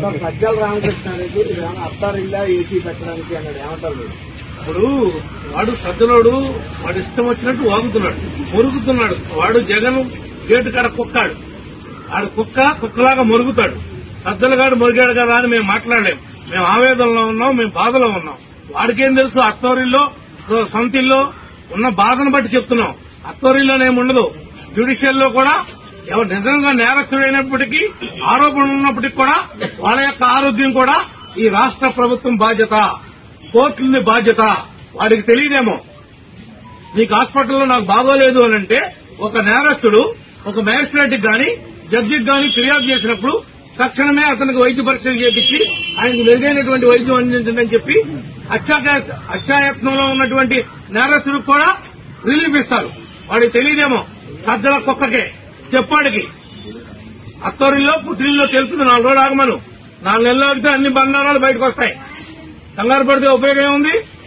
sir Sajjala Ramakrishna Reddy ఇదేమన్నా అత్తారిల్లా AC పెట్టడానికి అన్నాడు ఏమంటారు మీరు ఇప్పుడు వాడు సజ్జలోడు వాడు ఇష్టం వచ్చినట్టు వాగుతున్నాడు మురుగుతున్నాడు వాడు జగన్ గేటు కాడ కుక్కాడు ఆడు కుక్క కుక్కలాగా మురుగుతాడు సజ్జలగాడు మురిగాడు కదా అని మేము మాట్లాడలేం మేము ఆవేదనలో ఉన్నాం మేము బాధలో ఉన్నాం వాడికేం తెలుసు అత్తోరిల్లో సొంతిల్లో ఉన్న బాధను బట్టి చెప్తున్నాం అత్తోరిల్లోనేముండదు జ్యుడిషియల్ లో కూడా ఎవరు నిజంగా నేరస్తుడైనప్పటికీ ఆరోపణ ఉన్నప్పటికీ కూడా వాళ్ళ యొక్క ఆరోగ్యం కూడా ఈ రాష్ట్ర ప్రభుత్వం బాధ్యత కోర్టులని బాధ్యత వాడికి తెలియదేమో నీకు హాస్పిటల్లో నాకు బాగోలేదు అని అంటే ఒక నేరస్తుడు ఒక మ్యాజిస్ట్రేట్ గాని జడ్జికి గాని ఫిర్యాదు చేసినప్పుడు తక్షణమే అతనికి వైద్య పరీక్షలు చేపించి ఆయనకు మెరుగైనటువంటి వైద్యం అందించండి అని చెప్పి హత్యాక- హత్యాయత్నంలో ఉన్నటువంటి నేరస్తుడికి కూడా రిలీఫ్ ఇస్తారు వాడికి తెలియదేమో సజ్జల కుక్కకే చెప్పాడికి అత్తోరిలో పుట్టిల్లో తెలుస్తుంది నాలుగు రోజులు ఆగమను నాలుగు నెలలు ఆగితే అన్ని బంగారాలు బయటకు వస్తాయి కంగారు పడితే ఉపయోగం ఏముంది